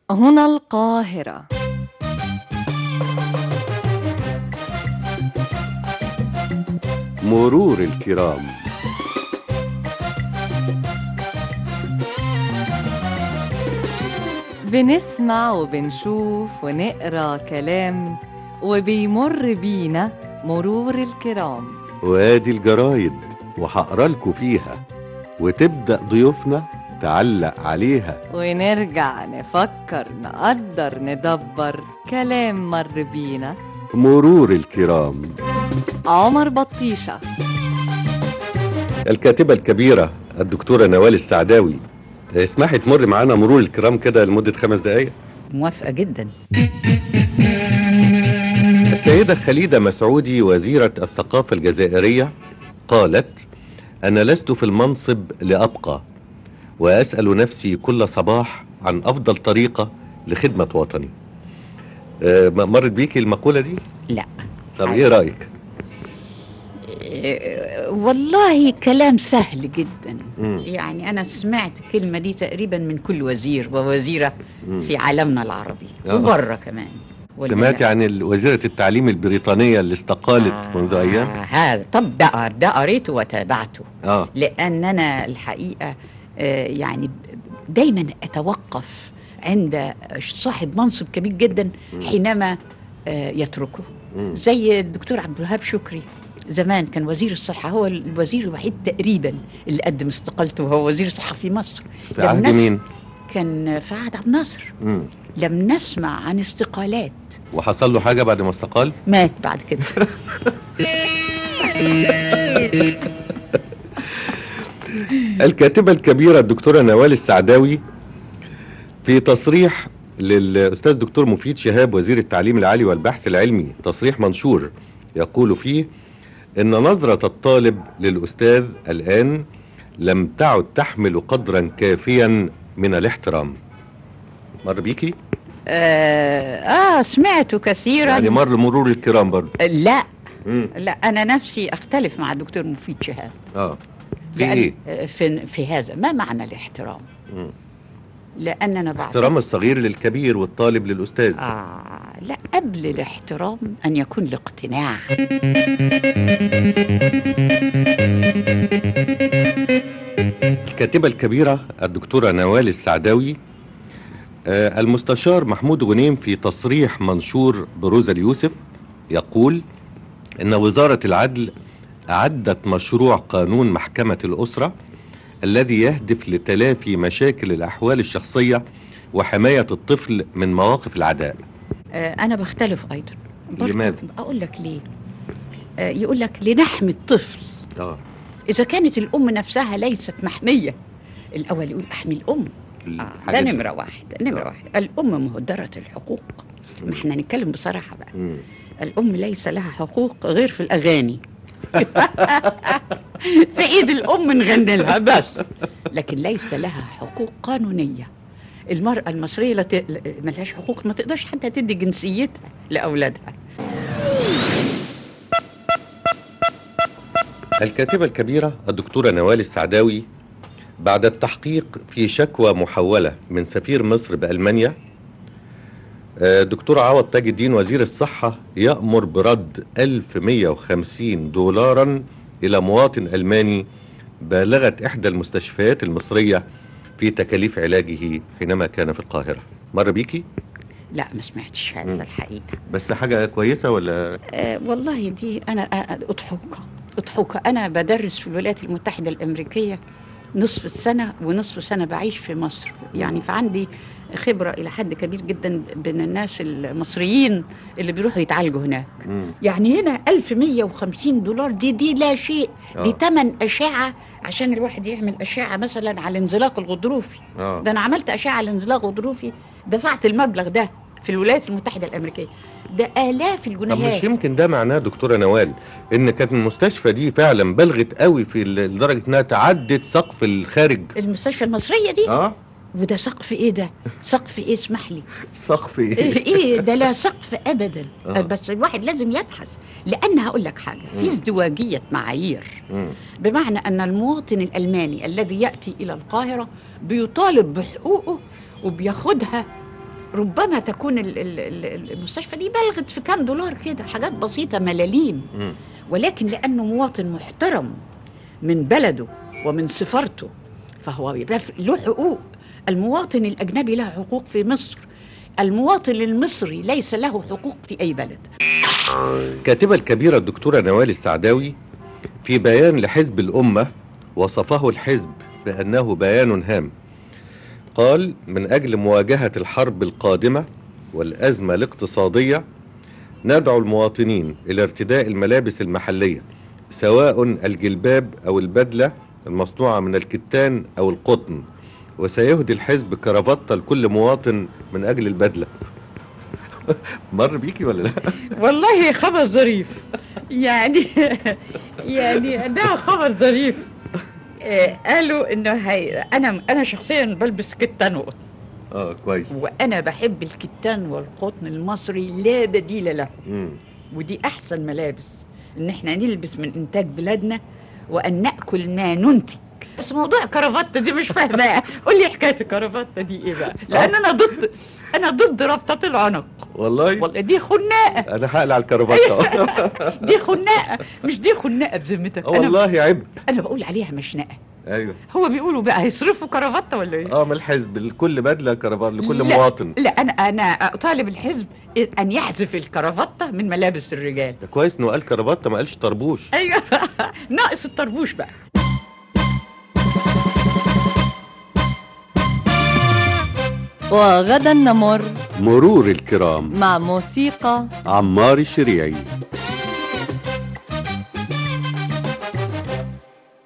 هنا القاهرة مرور الكرام بنسمع وبنشوف ونقرا كلام وبيمر بينا مرور الكرام وادي الجرايد وهقرا لكم فيها وتبدأ ضيوفنا تعلق عليها ونرجع نفكر نقدر ندبر كلام مر بينا مرور الكرام عمر بطيشة الكاتبة الكبيرة الدكتورة نوال السعداوي اسمحي تمر معانا مرور الكرام كده لمدة خمس دقايق موافقة جدا السيدة خليدة مسعودي وزيرة الثقافة الجزائرية قالت أنا لست في المنصب لأبقى وأسأل نفسي كل صباح عن أفضل طريقة لخدمة وطني آه، م- مرت بيكي المقولة دي؟ لا طب إيه رأيك؟ إيه، والله كلام سهل جدا مم. يعني أنا سمعت الكلمة دي تقريبا من كل وزير ووزيرة مم. في عالمنا العربي آه. وبره كمان ولا سمعتي لا؟ عن ال- وزيرة التعليم البريطانية اللي استقالت آه، منذ أيام؟ هذا طب ده ده قريته وتابعته آه لأن أنا الحقيقة آه، يعني دايما أتوقف عند صاحب منصب كبير جدا مم. حينما آه، يتركه مم. زي الدكتور عبد الوهاب شكري زمان كان وزير الصحة هو الوزير الوحيد تقريبا اللي قدم استقالته وهو وزير الصحة في مصر في عهد الناس- مين؟ كان في عهد عبد الناصر مم. لم نسمع عن استقالات وحصل له حاجة بعد ما استقال؟ مات بعد كده الكاتبة الكبيرة الدكتورة نوال السعداوي في تصريح للأستاذ دكتور مفيد شهاب وزير التعليم العالي والبحث العلمي تصريح منشور يقول فيه إن نظرة الطالب للأستاذ الآن لم تعد تحمل قدرا كافيا من الاحترام مر بيكي؟ آه, آه سمعته كثيرا يعني مر مرور الكرام برضه لا مم. لا أنا نفسي أختلف مع الدكتور مفيد شهاب اه في لأن- ايه؟ آه، في, في هذا ما معنى الاحترام مم. لأننا بعد احترام الصغير للكبير والطالب للأستاذ آه لا قبل الاحترام أن يكون الاقتناع الكاتبة الكبيرة الدكتورة نوال السعداوي آه، المستشار محمود غنيم في تصريح منشور بروزا اليوسف يقول إن وزارة العدل أعدت مشروع قانون محكمة الأسرة الذي يهدف لتلافي مشاكل الأحوال الشخصية وحماية الطفل من مواقف العداء آه أنا بختلف أيضا برضه لماذا؟ أقول لك ليه آه يقول لك لنحمي الطفل اه إذا كانت الأم نفسها ليست محمية الأول يقول أحمي الأم آه ده الحاجات دي. نمرة واحد نمرة آه. واحد الأم مهدرة الحقوق ما احنا نتكلم بصراحة بقى مم. الأم ليس لها حقوق غير في الأغاني في إيد الأم نغني لها بس لكن ليس لها حقوق قانونية المرأة المصرية لا ت... ملهاش حقوق ما تقدرش حتى تدي جنسيتها لأولادها الكاتبة الكبيرة الدكتورة نوال السعداوي بعد التحقيق في شكوى محولة من سفير مصر بألمانيا آه، دكتور عوض تاج الدين وزير الصحة يأمر برد 1150 دولارا إلى مواطن ألماني بالغت إحدى المستشفيات المصرية في تكاليف علاجه حينما كان في القاهرة مر بيكي لا ما سمعتش مم. هذا الحقيقة بس حاجة كويسة ولا آه والله دي أنا آه، أضحوكة أضحوكة أنا بدرس في الولايات المتحدة الأمريكية نصف السنة ونصف سنة بعيش في مصر يعني فعندي خبرة إلى حد كبير جدا بين الناس المصريين اللي بيروحوا يتعالجوا هناك مم. يعني هنا 1150 دولار دي دي لا شيء دي آه. تمن أشعة عشان الواحد يعمل أشعة مثلا على الانزلاق الغضروفي آه. ده أنا عملت أشعة على الانزلاق الغضروفي دفعت المبلغ ده في الولايات المتحدة الأمريكية ده آلاف طب الجنيهات مش يمكن ده معناه دكتورة نوال ان كانت المستشفى دي فعلا بلغت قوي في ال- لدرجة انها تعدت سقف الخارج المستشفى المصرية دي اه وده سقف ايه ده سقف ايه اسمح لي سقف ايه ايه إيه ده لا سقف ابدا آه. بس الواحد لازم يبحث لان هقول لك حاجه في مم. ازدواجيه معايير مم. بمعنى ان المواطن الالماني الذي ياتي الى القاهره بيطالب بحقوقه وبياخدها ربما تكون ال- ال- ال- المستشفى دي بلغت في كام دولار كده حاجات بسيطة ملاليم مم. ولكن لأنه مواطن محترم من بلده ومن سفارته فهو يبقى في- له حقوق المواطن الأجنبي له حقوق في مصر المواطن المصري ليس له حقوق في أي بلد الكاتبة الكبيرة الدكتورة نوال السعداوي في بيان لحزب الأمة وصفه الحزب بأنه بيان هام قال من أجل مواجهة الحرب القادمة والأزمة الاقتصادية ندعو المواطنين إلى ارتداء الملابس المحلية سواء الجلباب أو البدلة المصنوعة من الكتان أو القطن وسيهدي الحزب كرافتة لكل مواطن من أجل البدلة مر بيكي ولا لا؟ والله خبر ظريف يعني يعني ده خبر ظريف آه، قالوا انه هي انا انا شخصيا بلبس كتان وقطن اه كويس وانا بحب الكتان والقطن المصري لا بديل له مم. ودي احسن ملابس ان احنا نلبس من انتاج بلادنا وان ناكل ما ننتج بس موضوع كرافتة دي مش فاهماه قول لي حكايه الكرافتة دي ايه بقى لان انا ضد انا ضد ربطة العنق والله والله دي خناقه انا هقلع الكرافته دي خناقه مش دي خناقه بذمتك اه انا والله عيب انا بقول عليها مشنقه ايوه هو بيقولوا بقى هيصرفوا كرافتة ولا ايه اه من الحزب لكل بدله كرافته لكل لا. مواطن لا انا انا طالب الحزب ان يحذف الكرافتة من ملابس الرجال ده كويس انه قال كرافته ما قالش طربوش ايوه ناقص الطربوش بقى وغدا نمر مرور الكرام مع موسيقى عمار الشريعي